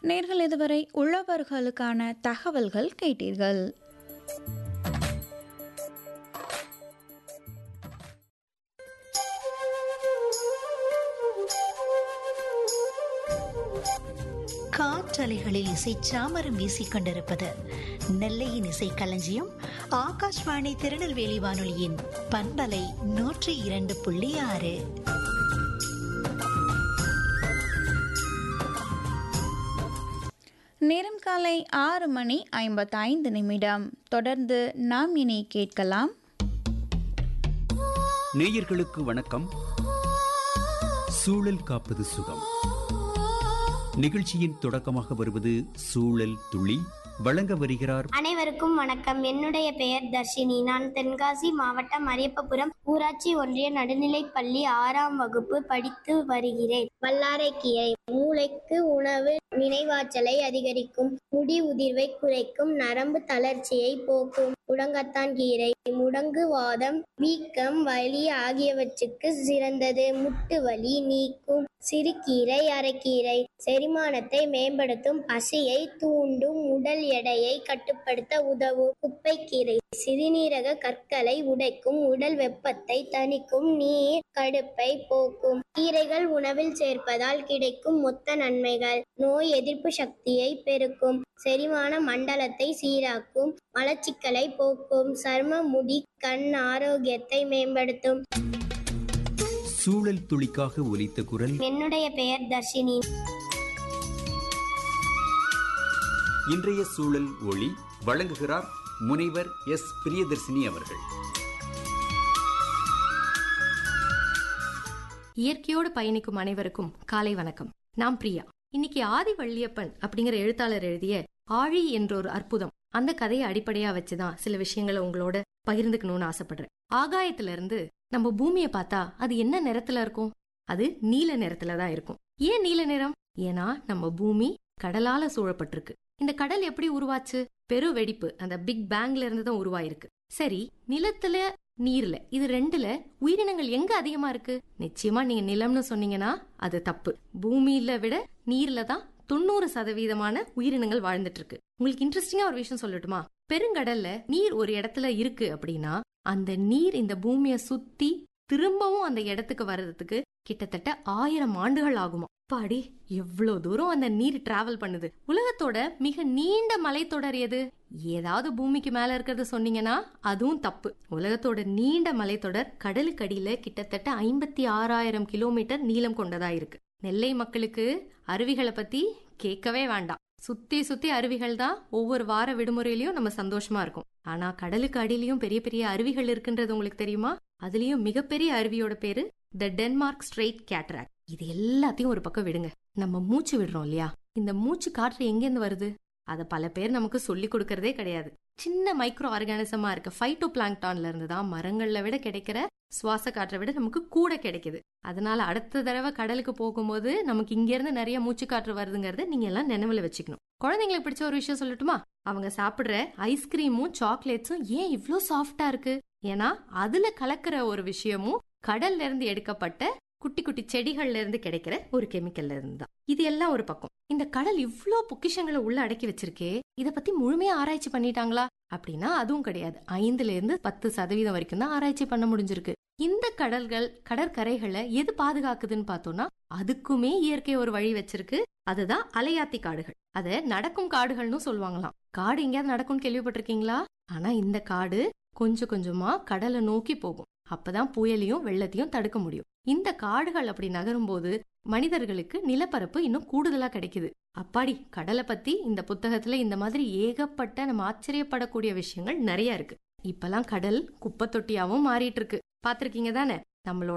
நேர்கள் இதுவரை உழவர்களுக்கான தகவல்கள் கேட்டீர்கள் காற்றலைகளில் இசை சாமரம் வீசிக் கொண்டிருப்பது நெல்லையின் இசை களஞ்சியம் ஆகாஷ்வாணி திருநெல்வேலி வானொலியின் பண்பலை நூற்றி இரண்டு புள்ளி ஆறு நேரம் காலை ஆறு மணி ஐம்பத்தைந்து நிமிடம் தொடர்ந்து நாம் இனி கேட்கலாம் நேயர்களுக்கு வணக்கம் சூழல் காப்பது சுகம் நிகழ்ச்சியின் தொடக்கமாக வருவது சூழல் துளி வழங்க வருகிறார் அனைவருக்கும் வணக்கம் என்னுடைய பெயர் தர்ஷினி நான் தென்காசி மாவட்டம் அரியப்பபுரம் ஊராட்சி ஒன்றிய நடுநிலைப் பள்ளி ஆறாம் வகுப்பு படித்து வருகிறேன் வல்லாரைக்கீரை மூளைக்கு உணவு நினைவாற்றலை அதிகரிக்கும் முடி உதிர்வை குறைக்கும் நரம்பு தளர்ச்சியை போக்கும் முடங்கத்தான் கீரை முடங்கு வாதம் வீக்கம் வலி ஆகியவற்றுக்கு சிறந்தது முட்டு வலி நீக்கும் சிறுகீரை அரைக்கீரை செரிமானத்தை மேம்படுத்தும் பசியை தூண்டும் உடல் எடையை கட்டுப்படுத்த உதவும் குப்பைக்கீரை சிறுநீரக கற்களை உடைக்கும் உடல் வெப்பத்தை தணிக்கும் நீர் கடுப்பை போக்கும் கீரைகள் உணவில் சேர்ப்பதால் கிடைக்கும் மொத்த நன்மைகள் நோய் எதிர்ப்பு சக்தியை பெருக்கும் செரிமான மண்டலத்தை சீராக்கும் மலச்சிக்கலை போக்கும் சர்ம முடி கண் ஆரோக்கியத்தை மேம்படுத்தும் சூழல் துளிக்காக ஒலித்த குரல் என்னுடைய பெயர் தர்ஷினி இன்றைய சூழல் ஒளி வழங்குகிறார் முனைவர் எஸ் பிரியதர்சினி அவர்கள் இயற்கையோடு பயணிக்கும் அனைவருக்கும் காலை வணக்கம் நான் பிரியா இன்னைக்கு ஆதி வள்ளியப்பன் அப்படிங்கிற எழுத்தாளர் எழுதிய ஆழி என்ற ஒரு அற்புதம் அந்த கதையை அடிப்படையா வச்சுதான் சில விஷயங்களை உங்களோட பகிர்ந்துக்கணும்னு ஆசைப்படுறேன் ஆகாயத்துல இருந்து நம்ம பூமியை பார்த்தா அது என்ன நிறத்துல இருக்கும் அது நீல நிறத்துல தான் இருக்கும் ஏன் நீல நிறம் ஏன்னா நம்ம பூமி கடலால சூழப்பட்டிருக்கு இந்த கடல் எப்படி உருவாச்சு பெரு வெடிப்பு அந்த பிக் பேங்ல இருந்து தான் உருவாயிருக்கு சரி நிலத்துல நீர்ல இது ரெண்டுல உயிரினங்கள் எங்க அதிகமா இருக்கு நிச்சயமா நீங்க நிலம்னு சொன்னீங்கன்னா அது தப்பு பூமியில விட நீர்ல தான் தொண்ணூறு சதவீதமான உயிரினங்கள் வாழ்ந்துட்டு இருக்கு உங்களுக்கு இன்ட்ரெஸ்டிங்கா ஒரு விஷயம் சொல்லட்டுமா பெருங்கடல்ல நீர் ஒரு இடத்துல இருக்கு அப்படின்னா அந்த நீர் இந்த பூமியை சுத்தி திரும்பவும் அந்த இடத்துக்கு வர்றதுக்கு கிட்டத்தட்ட ஆயிரம் ஆண்டுகள் ஆகுமா பாடி எவ்வளவு தூரம் அந்த நீர் டிராவல் பண்ணுது உலகத்தோட மிக நீண்ட மலைத்தொடர் எது ஏதாவது பூமிக்கு மேல இருக்கிறது சொன்னீங்கன்னா அதுவும் தப்பு உலகத்தோட நீண்ட மலைத்தொடர் கடலுக்கடியில கிட்டத்தட்ட ஐம்பத்தி ஆறாயிரம் கிலோமீட்டர் நீளம் கொண்டதா இருக்கு நெல்லை மக்களுக்கு அருவிகளை பத்தி கேட்கவே வேண்டாம் சுத்தி சுத்தி அருவிகள் தான் ஒவ்வொரு வார விடுமுறையிலயும் நம்ம சந்தோஷமா இருக்கும் ஆனா கடலுக்கு அடியிலயும் பெரிய பெரிய அருவிகள் இருக்குன்றது உங்களுக்கு தெரியுமா அதுலயும் மிகப்பெரிய அருவியோட பேரு த டென்மார்க் ஸ்ட்ரெயிட் கேட்ராக் இது எல்லாத்தையும் ஒரு பக்கம் விடுங்க நம்ம மூச்சு விடுறோம் இல்லையா இந்த மூச்சு காற்று எங்கேருந்து வருது அதை பல பேர் நமக்கு சொல்லி கொடுக்கறதே கிடையாது சின்ன மைக்ரோ ஆர்கானிசமா இருக்க ஃபைட்டோ பிளாங்டான்ல இருந்து தான் மரங்கள்ல விட கிடைக்கிற சுவாச காற்றை விட நமக்கு கூட கிடைக்குது அதனால அடுத்த தடவை கடலுக்கு போகும்போது நமக்கு இங்க இருந்து நிறைய மூச்சு காற்று வருதுங்கிறத நீங்க எல்லாம் நினைவுல வச்சுக்கணும் குழந்தைங்களுக்கு பிடிச்ச ஒரு விஷயம் சொல்லட்டுமா அவங்க சாப்பிடுற ஐஸ்கிரீமும் சாக்லேட்ஸும் ஏன் இவ்ளோ சாஃப்டா இருக்கு ஏன்னா அதுல கலக்கிற ஒரு விஷயமும் கடல்ல இருந்து எடுக்கப்பட்ட குட்டி குட்டி செடிகள்ல இருந்து கிடைக்கிற ஒரு கெமிக்கல்ல இருந்து தான் இது எல்லாம் ஒரு பக்கம் இந்த கடல் இவ்ளோ பொக்கிஷங்களை உள்ள அடக்கி வச்சிருக்கே இத பத்தி முழுமையா ஆராய்ச்சி பண்ணிட்டாங்களா அப்படின்னா அதுவும் கிடையாது ஐந்துல இருந்து பத்து சதவீதம் வரைக்கும் தான் ஆராய்ச்சி பண்ண முடிஞ்சிருக்கு இந்த கடல்கள் கடற்கரைகளை எது பாதுகாக்குதுன்னு பார்த்தோம்னா அதுக்குமே இயற்கை ஒரு வழி வச்சிருக்கு அதுதான் அலையாத்தி காடுகள் அத நடக்கும் காடுகள்னு சொல்லுவாங்களாம் காடு எங்கேயாவது நடக்கும்னு கேள்விப்பட்டிருக்கீங்களா ஆனா இந்த காடு கொஞ்சம் கொஞ்சமா கடலை நோக்கி போகும் அப்பதான் புயலையும் வெள்ளத்தையும் தடுக்க முடியும் இந்த காடுகள் அப்படி நகரும்போது மனிதர்களுக்கு நிலப்பரப்பு இன்னும் கூடுதலா கிடைக்குது அப்பாடி கடலை பத்தி இந்த புத்தகத்துல இந்த மாதிரி ஏகப்பட்ட நம்ம ஆச்சரியப்படக்கூடிய விஷயங்கள் நிறைய இருக்கு இப்பெல்லாம் கடல் குப்பை தொட்டியாவும் மாறிட்டு இருக்கு பாத்திருக்கீங்க தானே நம்மளோட